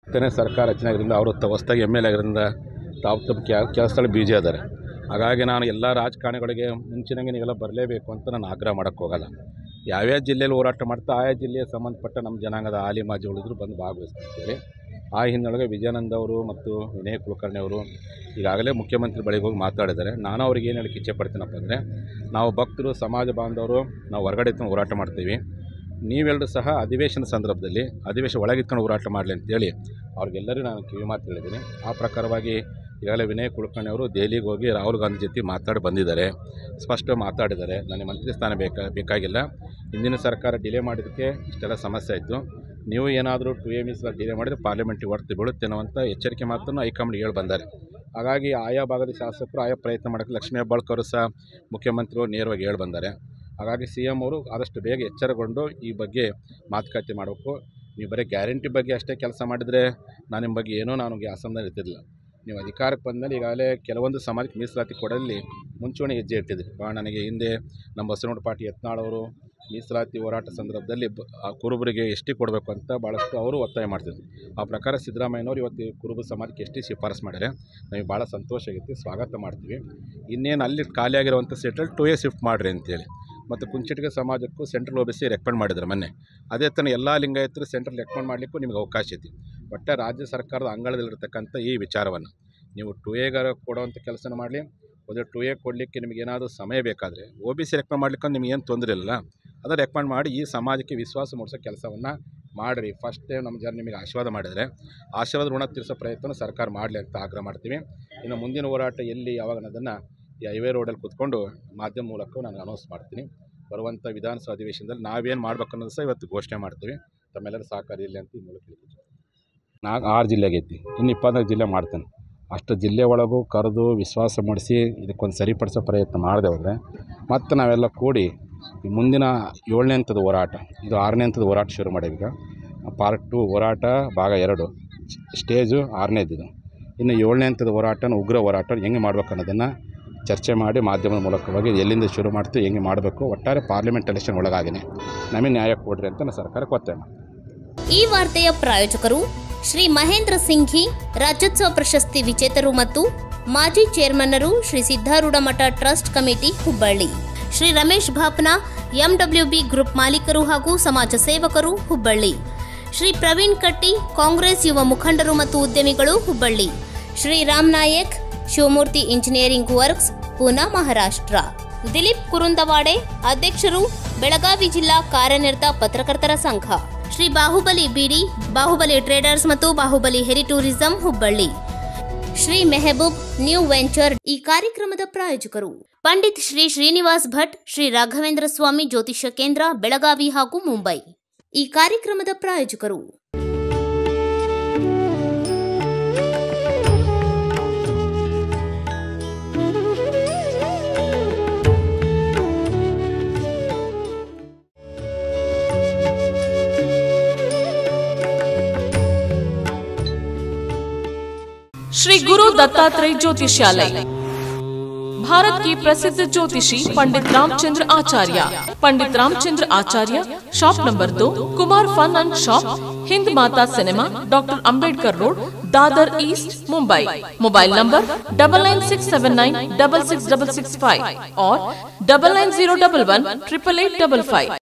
ತೆನೆ ಸರ್ಕಾರ ರಚನೆ ಆಗಿದ್ದರಿಂದ ಅವರು ತ ಹೊಸ್ದಾಗಿ ಎಮ್ ಎಲ್ ಎ ಆಗಿರೋದ್ರಿಂದ ತಾವು ತಮ್ಮ ಕೆಲಸದಲ್ಲಿ ಬೀಜ ಇದ್ದಾರೆ ಹಾಗಾಗಿ ನಾನು ಎಲ್ಲ ರಾಜಕಾರಣಿಗಳಿಗೆ ಮುಂಚಿನಂಗೆ ನೀವೆಲ್ಲ ಬರಲೇಬೇಕು ಅಂತ ನಾನು ಆಗ್ರಹ ಮಾಡೋಕ್ಕೆ ಹೋಗಲ್ಲ ಯಾವ್ಯಾವ ಜಿಲ್ಲೆಯಲ್ಲಿ ಹೋರಾಟ ಮಾಡ್ತಾ ಆಯಾ ಜಿಲ್ಲೆಗೆ ಸಂಬಂಧಪಟ್ಟ ನಮ್ಮ ಜನಾಂಗದ ಆಲಿ ಮಾಜಿಗಳಿದ್ರು ಬಂದು ಭಾಗವಹಿಸ್ತಿದ್ದೇವೆ ಆ ಹಿನ್ನೆಲೆಗೆ ವಿಜಯಾನಂದ ಅವರು ಮತ್ತು ವಿನಯ್ ಕುಲಕರ್ಣಿ ಅವರು ಈಗಾಗಲೇ ಮುಖ್ಯಮಂತ್ರಿ ಬಳಿಗೆ ಹೋಗಿ ಮಾತಾಡಿದ್ದಾರೆ ನಾನು ಅವ್ರಿಗೆ ಏನು ಹೇಳಕ್ಕೆ ಇಚ್ಛೆ ಪಡ್ತೀನಪ್ಪ ಅಂದರೆ ನಾವು ಭಕ್ತರು ಸಮಾಜ ಬಾಂಧವರು ನಾವು ಹೊರಗಡೆ ಇತ್ತು ಹೋರಾಟ ಮಾಡ್ತೀವಿ ನೀವೆಲ್ಲರೂ ಸಹ ಅಧಿವೇಶನ ಸಂದರ್ಭದಲ್ಲಿ ಅಧಿವೇಶನ ಒಳಗಿತ್ಕೊಂಡು ಹೋರಾಟ ಮಾಡಲಿ ಅಂತೇಳಿ ಅವ್ರಿಗೆಲ್ಲರಿಗೂ ನಾನು ಕಿವಿ ಮಾತು ಹೇಳಿದ್ದೀನಿ ಆ ಪ್ರಕಾರವಾಗಿ ಈಗಾಗಲೇ ವಿನಯ್ ಕುಲಕರ್ಣಿ ಅವರು ದೆಹಲಿಗೆ ಹೋಗಿ ರಾಹುಲ್ ಗಾಂಧಿ ಜೊತೆ ಮಾತಾಡಿ ಬಂದಿದ್ದಾರೆ ಸ್ಪಷ್ಟ ಮಾತಾಡಿದ್ದಾರೆ ನನಗೆ ಮಂತ್ರಿ ಸ್ಥಾನ ಬೇಕಾ ಬೇಕಾಗಿಲ್ಲ ಹಿಂದಿನ ಸರ್ಕಾರ ಡಿಲೇ ಮಾಡಿದ್ದಕ್ಕೆ ಇಷ್ಟೆಲ್ಲ ಸಮಸ್ಯೆ ಆಯಿತು ನೀವು ಏನಾದರೂ ಟು ಎ ಮೀಸ್ ಡಿಲೇ ಮಾಡಿದರೆ ಪಾರ್ಲಿಮೆಂಟಿಗೆ ಹೊರತು ಬೀಳುತ್ತೆ ಅನ್ನುವಂಥ ಎಚ್ಚರಿಕೆ ಮಾತನ್ನು ಹೈಕಮಾಂಡ್ ಹೇಳಿ ಬಂದ್ದಾರೆ ಹಾಗಾಗಿ ಆಯಾ ಭಾಗದ ಶಾಸಕರು ಆಯಾ ಪ್ರಯತ್ನ ಮಾಡೋಕ್ಕೆ ಲಕ್ಷ್ಮೀ ಹೆಬ್ಬಾಳ್ಕರ್ ಸಹ ಮುಖ್ಯಮಂತ್ರಿಗಳು ನೇರವಾಗಿ ಹೇಳಿ ಬಂದ್ದಾರೆ ಹಾಗಾಗಿ ಸಿ ಎಮ್ ಅವರು ಆದಷ್ಟು ಬೇಗ ಎಚ್ಚರಗೊಂಡು ಈ ಬಗ್ಗೆ ಮಾತುಕತೆ ಮಾಡಬೇಕು ನೀವು ಬರೀ ಗ್ಯಾರಂಟಿ ಬಗ್ಗೆ ಅಷ್ಟೇ ಕೆಲಸ ಮಾಡಿದರೆ ನಾನು ನಿಮ್ಮ ಬಗ್ಗೆ ಏನೋ ನನಗೆ ಅಸಮಾಧಾನ ಇರ್ತಿರಲಿಲ್ಲ ನೀವು ಅಧಿಕಾರಕ್ಕೆ ಬಂದಮೇಲೆ ಈಗಾಗಲೇ ಕೆಲವೊಂದು ಸಮಾಜಕ್ಕೆ ಮೀಸಲಾತಿ ಕೊಡಲ್ಲಿ ಮುಂಚೂಣಿ ಹೆಜ್ಜೆ ಇಟ್ಟಿದ್ರಿ ಭಾಳ ನನಗೆ ಹಿಂದೆ ನಮ್ಮ ಬಸವನಗೌಡ ಪಾಟೀಲ್ ಯತ್ನಾಳ್ ಅವರು ಮೀಸಲಾತಿ ಹೋರಾಟ ಸಂದರ್ಭದಲ್ಲಿ ಬ ಆ ಕುರುಬರಿಗೆ ಎಷ್ಟಿ ಕೊಡಬೇಕು ಅಂತ ಭಾಳಷ್ಟು ಅವರು ಒತ್ತಾಯ ಮಾಡ್ತಿದ್ರು ಆ ಪ್ರಕಾರ ಸಿದ್ದರಾಮಯ್ಯನವರು ಇವತ್ತು ಕುರುಬ ಸಮಾಜಕ್ಕೆ ಎಷ್ಟಿ ಶಿಫಾರಸು ಮಾಡ್ಯಾರೆ ನಮಗೆ ಭಾಳ ಸಂತೋಷ ಆಗೈತಿ ಸ್ವಾಗತ ಮಾಡ್ತೀವಿ ಇನ್ನೇನು ಅಲ್ಲಿ ಖಾಲಿಯಾಗಿರುವಂಥ ಸೀಟಲ್ಲಿ ಟು ಎ ಶಿಫ್ಟ್ ಮಾಡಿರಿ ಅಂತೇಳಿ ಮತ್ತು ಕುಂಚಿಟಿಗೆ ಸಮಾಜಕ್ಕೂ central O B C recommend ಮಾಡಿದ್ರು ಮೊನ್ನೆ ಅದೇ ಥರ ಎಲ್ಲ ಲಿಂಗಾಯತರು ಸೆಂಟ್ರಲ್ ರೆಕಮೆಂಡ್ ಮಾಡಲಿಕ್ಕೂ ನಿಮಗೆ ಅವಕಾಶ ಐತಿ ಒಟ್ಟು ರಾಜ್ಯ ಸರ್ಕಾರದ ಅಂಗಳದಲ್ಲಿರ್ತಕ್ಕಂಥ ಈ ವಿಚಾರವನ್ನು ನೀವು ಟು ಎಗಾರ ಕೊಡುವಂಥ ಕೆಲಸನ ಮಾಡಲಿ ಒಂದು ಟು ಎ ಕೊಡಲಿಕ್ಕೆ ನಿಮಗೆ ಏನಾದರೂ ಸಮಯ ಬೇಕಾದರೆ ಒ ಬಿ ಸಿ ರೆಕಮೆಂಡ್ ಮಾಡ್ಲಿಕ್ಕೆ ನಿಮ್ಗೆ ಏನು ತೊಂದರೆ ಇಲ್ಲ ಅದನ್ನು ರೆಕಮೆಂಡ್ ಮಾಡಿ ಈ ಸಮಾಜಕ್ಕೆ ವಿಶ್ವಾಸ ಮೂಡಿಸೋ ಕೆಲಸವನ್ನು ಮಾಡಿರಿ ಫಸ್ಟ್ ಟೈಮ್ ನಮ್ಮ ಜನ ನಿಮಗೆ ಆಶೀರ್ವಾದ ಮಾಡಿದರೆ ಆಶೀರ್ವಾದ ಋಣ ತೀರಿಸೋ ಪ್ರಯತ್ನ ಸರ್ಕಾರ ಮಾಡಲಿ ಅಂತ ಆಗ್ರಹ ಮಾಡ್ತೀವಿ ಇನ್ನು ಮುಂದಿನ ಹೋರಾಟ ಎಲ್ಲಿ ಯಾವಾಗ ಅನ್ನೋದನ್ನು ಈ ಹೈವೇ ರೋಡಲ್ಲಿ ಕೂತ್ಕೊಂಡು ಮಾಧ್ಯಮ ಮೂಲಕ ನಾನು ಅನೌನ್ಸ್ ಮಾಡ್ತೀನಿ ಬರುವಂಥ ವಿಧಾನಸಭಾ ಅಧಿವೇಶನದಲ್ಲಿ ನಾವೇನು ಮಾಡ್ಬೇಕು ಅನ್ನೋದು ಸಹ ಇವತ್ತು ಘೋಷಣೆ ಮಾಡ್ತೀವಿ ತಮ್ಮೆಲ್ಲರ ಸಹಕಾರ ಇರಲಿ ಅಂತ ಈ ಮೂಲಕ ಹೇಳ್ತೀನಿ ನಾಲ್ಕು ಆರು ಜಿಲ್ಲೆಗೆ ಐತಿ ಇನ್ನು ಇಪ್ಪತ್ನಾಲ್ಕು ಜಿಲ್ಲೆ ಮಾಡ್ತೇನೆ ಅಷ್ಟು ಜಿಲ್ಲೆ ಒಳಗೂ ಕರೆದು ವಿಶ್ವಾಸ ಮೂಡಿಸಿ ಇದಕ್ಕೊಂದು ಸರಿಪಡಿಸೋ ಪ್ರಯತ್ನ ಮಾಡದೆ ಹೋದರೆ ಮತ್ತು ನಾವೆಲ್ಲ ಕೂಡಿ ಈ ಮುಂದಿನ ಏಳನೇ ಹಂತದ ಹೋರಾಟ ಇದು ಆರನೇ ಹಂತದ ಹೋರಾಟ ಶುರು ಮಾಡೀವೀಗ ಪಾರ್ಟ್ ಟು ಹೋರಾಟ ಭಾಗ ಎರಡು ಸ್ಟೇಜು ಆರನೇದಿದು ಇನ್ನು ಏಳನೇ ಹಂತದ ಹೋರಾಟನ ಉಗ್ರ ಹೋರಾಟ ಹೆಂಗೆ ಮಾಡ್ಬೇಕು ಅನ್ನೋದನ್ನು ಚರ್ಚೆ ಮಾಡಿ ಮಾಧ್ಯಮದ ಮೂಲಕವಾಗಿ ಎಲ್ಲಿಂದ ಶುರು ಮಾಡ್ತೀವಿ ಹೆಂಗೆ ಮಾಡಬೇಕು ಒಟ್ಟಾರೆ ಪಾರ್ಲಿಮೆಂಟ್ ಎಲೆಕ್ಷನ್ ಒಳಗಾಗಿನೇ ನಮಗೆ ನ್ಯಾಯ ಕೊಡ್ರಿ ಅಂತ ನಾನು ಸರ್ಕಾರಕ್ಕೆ ಒತ್ತಾಯ ಮಾಡ್ತೀನಿ ಈ ವಾರ್ತೆಯ ಪ್ರಾಯೋಜಕರು ಶ್ರೀ ಮಹೇಂದ್ರ ಸಿಂಘಿ ರಾಜ್ಯೋತ್ಸವ ಪ್ರಶಸ್ತಿ ವಿಜೇತರು ಮತ್ತು ಮಾಜಿ ಚೇರ್ಮನ್ನರು Shri Siddharudha Math trust committee Hubballi Shri Ramesh Bafna MWB group ಮಾಲೀಕರು ಹಾಗೂ ಸಮಾಜ ಸೇವಕರು ಹುಬ್ಬಳ್ಳಿ ಶ್ರೀ ಪ್ರವೀಣ್ ಕಟ್ಟಿ ಕಾಂಗ್ರೆಸ್ ಯುವ ಮುಖಂಡರು ಮತ್ತು ಉದ್ಯಮಿಗಳು ಹುಬ್ಬಳ್ಳಿ ಶ್ರೀ ರಾಮ್ ನಾಯಕ್ ಶಿವಮೂರ್ತಿ ಇಂಜಿನಿಯರಿಂಗ್ ವರ್ಕ್ಸ್ ಪೂನಾ ಮಹಾರಾಷ್ಟ್ರ ದಿಲೀಪ್ ಕುರುಂದವಾಡೆ ಅಧ್ಯಕ್ಷರು ಬೆಳಗಾವಿ ಜಿಲ್ಲಾ ಕಾರ್ಯನಿರತ ಪತ್ರಕರ್ತರ ಸಂಘ ಶ್ರೀ ಬಾಹುಬಲಿ ಬಿಡಿ ಬಾಹುಬಲಿ ಟ್ರೇಡರ್ಸ್ ಮತ್ತು ಬಾಹುಬಲಿ ಹೆರಿ tourism Hubballi Shri Mehboob new venture ಈ ಕಾರ್ಯಕ್ರಮದ ಪ್ರಾಯೋಜಕರು ಪಂಡಿತ್ ಶ್ರೀ ಶ್ರೀನಿವಾಸ್ ಭಟ್ ಶ್ರೀ ರಾಘವೇಂದ್ರ ಸ್ವಾಮಿ ಜ್ಯೋತಿಷ್ಯ ಕೇಂದ್ರ ಬೆಳಗಾವಿ ಹಾಗೂ ಮುಂಬೈ ಈ ಕಾರ್ಯಕ್ರಮದ ಪ್ರಾಯೋಜಕರು श्री गुरु दत्तात्रेय ज्योतिषालय भारत की प्रसिद्ध ज्योतिषी पंडित रामचंद्र आचार्य पंडित रामचंद्र आचार्य शॉप नंबर दो Kumar fun and shop Hind Mata cinema doctor Ambedkar road Dadar east Mumbai mobile number double nine six seven nine double six double six five और double nine zero double one triple eight double five